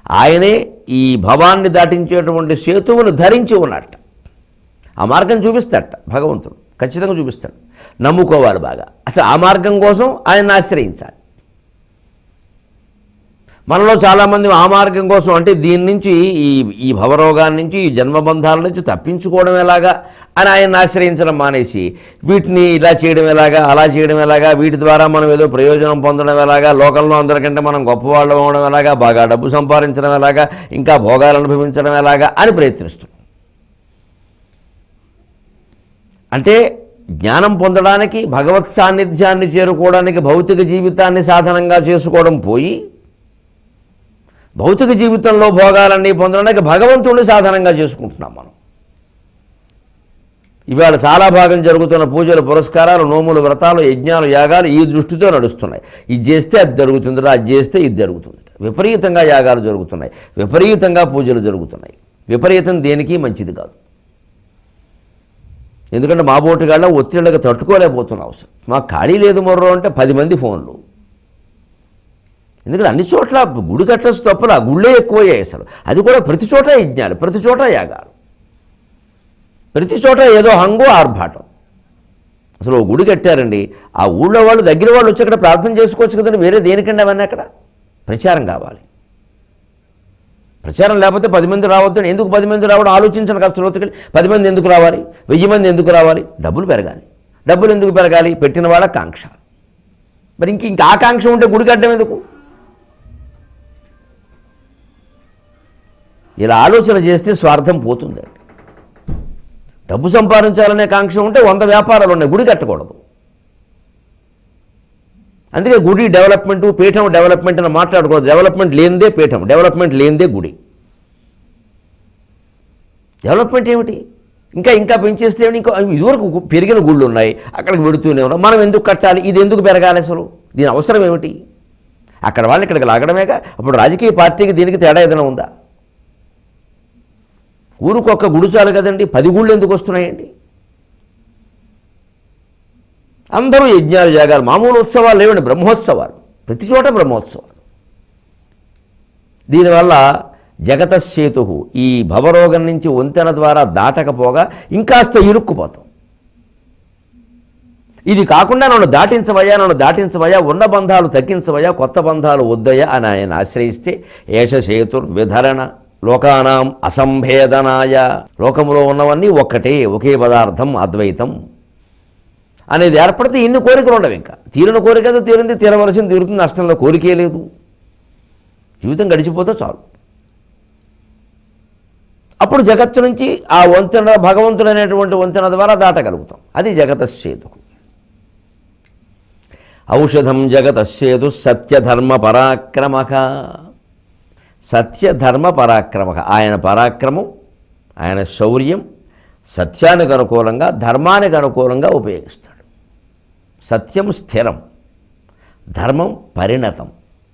ఆయనే ఈ భవాన్ని దాటించేటువంటి సేతువును ధరించి ఉన్నట్ట ఆ మార్గం చూపిస్తాడట భగవంతుడు ఖచ్చితంగా చూపిస్తాడు నమ్ముకోవాలి బాగా అసలు ఆ మార్గం కోసం ఆయన్ని ఆశ్రయించాలి మనలో చాలామంది ఆ మార్గం కోసం అంటే దీని నుంచి ఈ ఈ భవరోగాల నుంచి ఈ జన్మబంధాల నుంచి తప్పించుకోవడం ఎలాగా అని ఆయన్ని ఆశ్రయించడం మానేసి వీటిని ఇలా చేయడం ఎలాగా అలా చేయడం ఎలాగా వీటి ద్వారా మనం ఏదో ప్రయోజనం పొందడం ఎలాగా లోకంలో అందరికంటే మనం గొప్పవాళ్ళం అవడం ఎలాగా బాగా డబ్బు సంపాదించడం ఎలాగా ఇంకా భోగాలు అనుభవించడం ఎలాగా అని ప్రయత్నిస్తున్నాం అంటే జ్ఞానం పొందడానికి భగవత్ సాన్నిధ్యాన్ని చేరుకోవడానికి భౌతిక జీవితాన్ని సాధనంగా చేసుకోవడం పోయి భౌతిక జీవితంలో భోగాలన్నీ పొందడానికి భగవంతుడిని సాధనంగా చేసుకుంటున్నాం మనం ఇవాళ చాలా భాగం జరుగుతున్న పూజలు పురస్కారాలు నోములు వ్రతాలు యజ్ఞాలు యాగాలు ఈ దృష్టితో నడుస్తున్నాయి ఇది చేస్తే అది జరుగుతుందిరా అది చేస్తే ఇది జరుగుతుంది విపరీతంగా యాగాలు జరుగుతున్నాయి విపరీతంగా పూజలు జరుగుతున్నాయి విపరీతం దేనికి మంచిది కాదు ఎందుకంటే మా బోటుగాళ్ళ ఒత్తిళ్ళకి తట్టుకోలేకపోతున్నాం అసలు మాకు ఖాళీ లేదు మొర్రో అంటే పది మంది ఫోన్లు ఎందుకంటే అన్ని చోట్ల గుడి కట్టచ్చు తప్పులు ఆ గుళ్ళే ఎక్కువయ్యాయి అసలు అది కూడా ప్రతి చోట యజ్ఞాలు ప్రతి చోట యాగాలు ప్రతి చోట ఏదో హంగు ఆర్భాటం అసలు ఓ గుడి కట్టారండి ఆ ఊళ్ళో వాళ్ళు దగ్గర వాళ్ళు వచ్చి అక్కడ ప్రార్థన చేసుకోవచ్చు కదండి వేరే దేనికండి అవన్నీ అక్కడ ప్రచారం కావాలి ప్రచారం లేకపోతే పది మంది రావద్దు అని ఎందుకు పది మంది రావడం ఆలోచించండి కాస్త లోతుకెళ్ళి పది మంది ఎందుకు రావాలి వెయ్యి మంది ఎందుకు రావాలి డబ్బులు పెరగాలి డబ్బులు ఎందుకు పెరగాలి పెట్టిన వాళ్ళ కాంక్ష మరి ఇంక ఇంక ఆకాంక్ష ఉంటే గుడి కట్టడం ఎందుకు ఇలా ఆలోచన చేస్తే స్వార్థం పోతుందండి డబ్బు సంపాదించాలనే కాంక్ష ఉంటే వంద వ్యాపారాలు ఉన్నాయి గుడి కట్టకూడదు అందుకే గుడి డెవలప్మెంట్ పీఠం డెవలప్మెంట్ అని మాట్లాడకూడదు డెవలప్మెంట్ లేనిదే పీఠం డెవలప్మెంట్ లేనిదే గుడి డెవలప్మెంట్ ఏమిటి ఇంకా ఇంకా పెంచేస్తే ఏమిటి? ఇంకా ఇదివరకు గు- పెరిగిన గుళ్ళు ఉన్నాయి అక్కడికి వెడుతూనే ఉన్నాం మనం ఎందుకు కట్టాలి ఇది ఎందుకు పెరగాలి అసలు దీని అవసరం ఏమిటి అక్కడ వాళ్ళని ఇక్కడికి లాగడమేగా అప్పుడు రాజకీయ పార్టీకి దీనికి తేడా ఏదైనా ఉందా ఊరికొక్క గుడి చాలు కదండి పది గుళ్ళు ఎందుకు వస్తున్నాయండి అందరూ యజ్ఞాలు యాగాలు మామూలు ఉత్సవాలు లేవండి బ్రహ్మోత్సవాలు ప్రతి చోట బ్రహ్మోత్సవాలు దీనివల్ల జగతసేతు ఈ భవరోగం నుంచి వంతెన ద్వారా దాటకపోగా ఇంకాస్త ఇరుక్కుపోతాం ఇది కాకుండా నన్ను దాటించవయ్యా నన్ను దాటించవయ్యా ఉన్న బంధాలు తగ్గించవయ్యా కొత్త బంధాలు వద్దయ్యా అని ఆయన ఆశ్రయిస్తే ఏషసేతుర్ విధరణ లోకానాం అసంభేదనాయ లోకంలో ఉన్నవన్నీ ఒక్కటే ఒకే పదార్థం అద్వైతం అనేది ఏర్పడితే ఇన్ని కోరికలు ఉండవు ఇంకా తీరిన కోరిక ఏదో తీరింది తీరవలసింది తీరుతుంది నష్టంలో కోరికే లేదు జీవితం గడిచిపోతే చాలు అప్పుడు జగత్తు నుంచి ఆ వంతెన భగవంతుడు అనేటువంటి వంతెన ద్వారా దాటగలుగుతాం అది జగతశ్చేతు ఔషధం జగతశ్చేతు సత్యధర్మ పరాక్రమక సత్యధర్మ పరాక్రమక ఆయన పరాక్రమం ఆయన శౌర్యం సత్యానికి అనుకూలంగా ధర్మానికి అనుకూలంగా ఉపయోగిస్తాడు సత్యం స్థిరం ధర్మం పరిణతం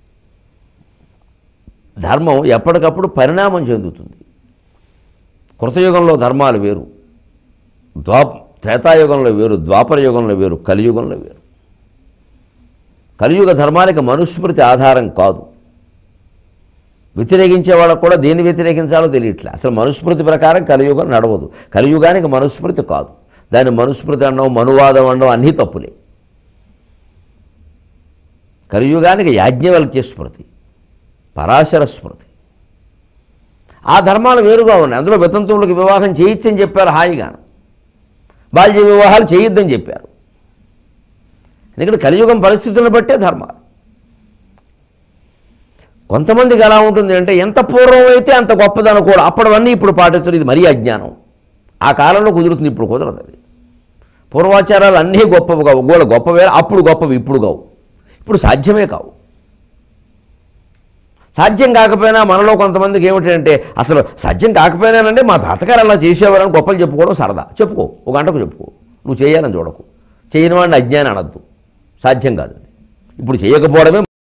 ధర్మం ఎప్పటికప్పుడు పరిణామం చెందుతుంది కృతయుగంలో ధర్మాలు వేరు ద్వా త్రేతాయుగంలో వేరు ద్వాపర యుగంలో వేరు కలియుగంలో వేరు కలియుగ ధర్మానికి మనుస్మృతి ఆధారం కాదు వ్యతిరేకించే వాళ్ళకు కూడా దేన్ని వ్యతిరేకించాలో తెలియట్లే అసలు మనుస్మృతి ప్రకారం కలియుగం నడవదు కలియుగానికి మనుస్మృతి కాదు దాన్ని మనుస్మృతి అనడం మనువాదం అనడం అన్నీ తప్పులే కలియుగానికి యాజ్ఞవల్క్య స్మృతి పరాశర స్మృతి ఆ ధర్మాలు వేరుగా ఉన్నాయి అందులో వితంతువులకు వివాహం చేయొచ్చని చెప్పారు హాయిగాను బాల్య వివాహాలు చేయొద్దని చెప్పారు ఎందుకంటే కలియుగం పరిస్థితులను బట్టే ధర్మాలు కొంతమందికి ఎలా ఉంటుంది అంటే ఎంత పూర్వం అయితే అంత గొప్పదని కూడా అప్పటివన్నీ ఇప్పుడు పాటించడం ఇది మరీ అజ్ఞానం ఆ కాలంలో కుదురుతుంది ఇప్పుడు కుదరదు అది పూర్వాచారాలు అన్నీ గొప్పవి కావు గోళ గొప్పవే అప్పుడు గొప్పవి ఇప్పుడు కావు ఇప్పుడు సాధ్యమే కావు సాధ్యం కాకపోయినా మనలో కొంతమందికి ఏమిటంటే అసలు సాధ్యం కాకపోయినానంటే మా తాతగారు అలా చేసేవారని గొప్పలు చెప్పుకోవడం సరదా చెప్పుకో ఒక గంటకు చెప్పుకో నువ్వు చేయాలని చూడకు చేయని వాడిని అజ్ఞానం అనద్దు సాధ్యం కాదు అది ఇప్పుడు చేయకపోవడమే